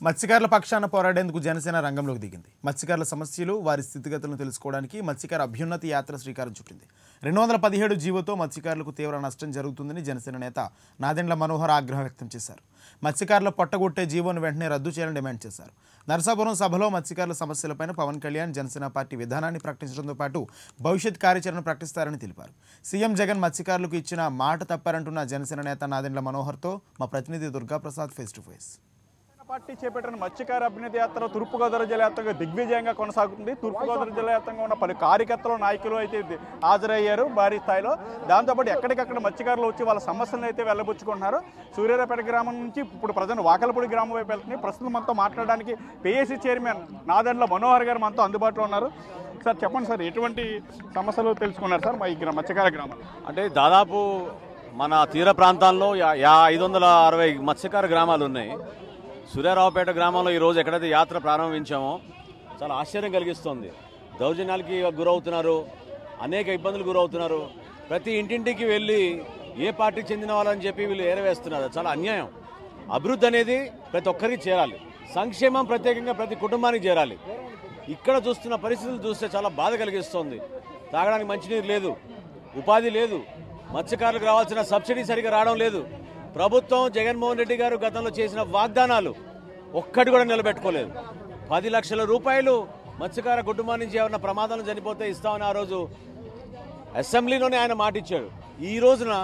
మత్స్యకారుల పక్షాన పోరాడేందుకు జనసేన రంగంలోకి దిగింది మత్స్యకారుల సమస్యలు వారి స్థితిగతులను తెలుసుకోవడానికి మత్స్యకార అభ్యున్నతి యాత్ర శ్రీకారం చుట్టింది రెండు వందల పదిహేడు జీవోతో మత్స్యకారులకు తీవ్ర నష్టం జరుగుతుందని జనసేన నేత నాదెండ్ల మనోహర్ ఆగ్రహం వ్యక్తం చేశారు మత్స్యకారుల పొట్టగొట్టే జీవోను వెంటనే రద్దు చేయాలని డిమాండ్ చేశారు నరసాపురం సభలో మత్స్యకారుల సమస్యలపైన పవన్ కళ్యాణ్ జనసేన పార్టీ విధానాన్ని ప్రకటించడంతో పాటు భవిష్యత్ కార్యాచరణ ప్రకటిస్తారని తెలిపారు సీఎం జగన్ మత్స్యకారులకు ఇచ్చిన మాట తప్పారంటున్న జనసేన నేత నాదెండ్ల మనోహర్తో మా ప్రతినిధి Durgaprasad face to face party చేపట్టిన మత్స్యకార అభ్యున్నతి యాత్ర తూర్పుగోదావరి జిల్లా యాత్రగా దిగ్విజయంగా కొనసాగుతుంది తూర్పుగోదావరి జిల్లా వ్యాప్తంగా ఉన్న పలు కార్యకర్తలు నాయకులు అయితే ది- హాజరయ్యారు భారీ స్థాయిలో దాంతోపాటు ఎక్కడికక్కడ మత్స్యకారులు వచ్చి వాళ్ళ సమస్యలను అయితే వెళ్ళబుచ్చుకుంటున్నారు సూర్యారాపేట గ్రామం నుంచి ఇప్పుడు ప్రజెంట్ వాకలపూడి గ్రామం వైపు వెళ్తుంది ప్రస్తుతం మనతో మాట్లాడడానికి పిఎస్సీ చైర్మన్ నాదెండ్ల మనోహర్ గారు మనతో అందుబాటులో ఉన్నారు సార్ చెప్పండి సార్ ఎటువంటి సమస్యలు తెలుసుకున్నారు సార్ మా ఈ గ్రా- మత్స్యకార గ్రామం అంటే దాదాపు మన తీర ప్రాంతాల్లో యా- యా ఐదు వందల అరవై మత్స్యకార గ్రామాలు ఉన్నాయి సూర్యారావుపేట గ్రామంలో ఈరోజు ఎక్కడైతే యాత్ర ప్రారంభించామో చాలా ఆశ్చర్యం కలిగిస్తుంది దౌర్జన్యాలకి గురవుతున్నారు అనేక ఇబ్బందులు గురవుతున్నారు ప్రతి ఇంటింటికి వెళ్ళి ఏ పార్టీకి చెందిన వాళ్ళని చెప్పి వీళ్ళు ఏరవేస్తున్నారు చాలా అన్యాయం అభివృద్ధి అనేది ప్రతి ఒక్కరికి చేరాలి సంక్షేమం ప్రత్యేకంగా ప్రతి కుటుంబానికి చేరాలి ఇక్కడ చూస్తున్న పరిస్థితులు చూస్తే చాలా బాధ కలిగిస్తోంది తాగడానికి మంచినీరు లేదు ఉపాధి లేదు మత్స్యకారులకు రావాల్సిన సబ్సిడీ సరిగా రావడం లేదు ప్రభుత్వం జగన్మోహన్ రెడ్డి గారు గతంలో చేసిన వాగ్దానాలు ఒక్కటి కూడా నిలబెట్టుకోలేదు పది లక్షల రూపాయలు మత్స్యకార కుటుంబం నుంచి ఏమన్నా ప్రమాదాలు చనిపోతే ఇస్తామని ఆ రోజు అసెంబ్లీలోనే ఆయన మాటిచ్చాడు ఈ రోజున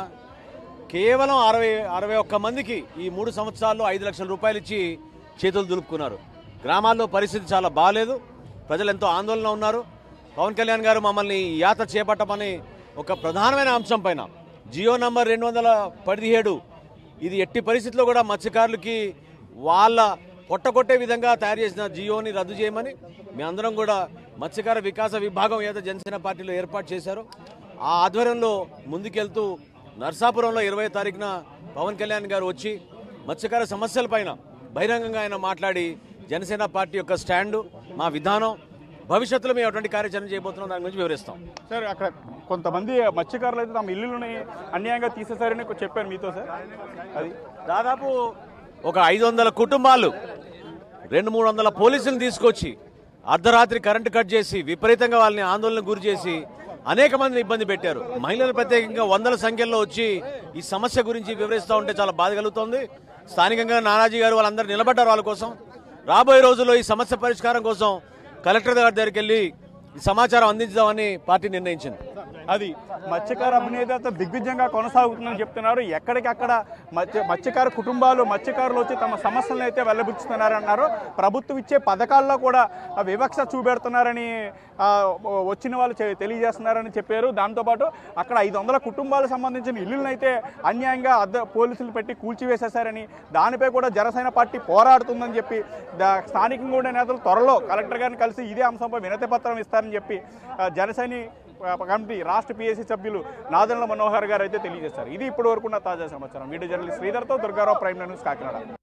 కేవలం అరవై అరవై ఒక్క మందికి ఈ మూడు సంవత్సరాల్లో ఐదు లక్షల రూపాయలు ఇచ్చి చేతులు దులుపుకున్నారు గ్రామాల్లో పరిస్థితి చాలా బాగాలేదు ప్రజలు ఎంతో ఆందోళన ఉన్నారు పవన్ కళ్యాణ్ గారు మమ్మల్ని ఈ యాత్ర చేపట్టమని ఒక ప్రధానమైన అంశం పైన జియో నంబర్ రెండు వందల పదిహేడు ఇది ఎట్టి పరిస్థితుల్లో కూడా మత్స్యకారులకి వాళ్ళ పొట్టగొట్టే విధంగా తయారు చేసిన జియోని రద్దు చేయమని మేమందరం కూడా మత్స్యకార వికాస విభాగం ఏదో జనసేన పార్టీలో ఏర్పాటు చేశారో ఆ ఆధ్వర్యంలో ముందుకెళ్తూ నర్సాపురంలో ఇరవై తారీఖున పవన్ కళ్యాణ్ గారు వచ్చి మత్స్యకార సమస్యలపైన బహిరంగంగా ఆయన మాట్లాడి జనసేన పార్టీ యొక్క స్టాండు మా విధానం భవిష్యత్తులో మేము ఎటువంటి కార్యాచరణ చేయబోతున్నాం దాని గురించి వివరిస్తాం సార్ అక్కడ కొంతమంది మత్స్యకారులు అయితే తమ ఇల్లులని అన్యాయంగా తీసేశారని చెప్పారు మీతో సార్ అది దాదాపు ఒక ఐదు వందల కుటుంబాలు రెండు మూడు వందల పోలీసులను తీసుకొచ్చి అర్ధరాత్రి కరెంటు కట్ చేసి విపరీతంగా వాళ్ళని ఆందోళన గురి చేసి అనేక మందిని ఇబ్బంది పెట్టారు మహిళలు ప్రత్యేకంగా వందల సంఖ్యలో వచ్చి ఈ సమస్య గురించి వివరిస్తూ ఉంటే చాలా బాధ కలుగుతోంది స్థానికంగా నానాజీ గారు వాళ్ళందరూ నిలబడ్డారు వాళ్ళ కోసం రాబోయే రోజుల్లో ఈ సమస్య పరిష్కారం కోసం కలెక్టర్ గారి దగ్గరికి వెళ్ళి ఈ సమాచారం అందించామని పార్టీ నిర్ణయించింది అది మత్స్యకార అభినేత దిగ్విజయంగా కొనసాగుతుందని చెప్తున్నారు ఎక్కడికక్కడ మత్స్య మత్స్యకార కుటుంబాలు మత్స్యకారులు వచ్చి తమ సమస్యలను అయితే వెళ్ళబుచ్చుతున్నారన్నారు ప్రభుత్వం ఇచ్చే పథకాల్లో కూడా ఆ వివక్ష చూపెడుతున్నారని ఆ, వచ్చిన వాళ్ళు చె- తెలియజేస్తున్నారని చెప్పారు దాంతోపాటు అక్కడ ఐదు వందల కుటుంబాలకు సంబంధించిన ఇల్లులను అయితే అన్యాయంగా అద్దె పోలీసులు పెట్టి కూల్చివేసేశారని దానిపై కూడా జనసేన పార్టీ పోరాడుతుందని చెప్పి దా- స్థానికంగా ఉండే నేతలు త్వరలో కలెక్టర్ గారిని కలిసి ఇదే అంశంపై వినతి పత్రం ఇస్తారని చెప్పి ఆ, జనసేన కమిటీ రాష్ట్ర పిఎస్సీ సభ్యులు నాదెండ్ల మనోహర్ గారు అయితే తెలియజేశారు ఇది ఇప్పటి వరకున్న తాజా సమాచారం వీడియో జర్నలిస్ట్ శ్రీధర్తో దుర్గారావు ప్రైమ్ న్యూస్ కాకినాడ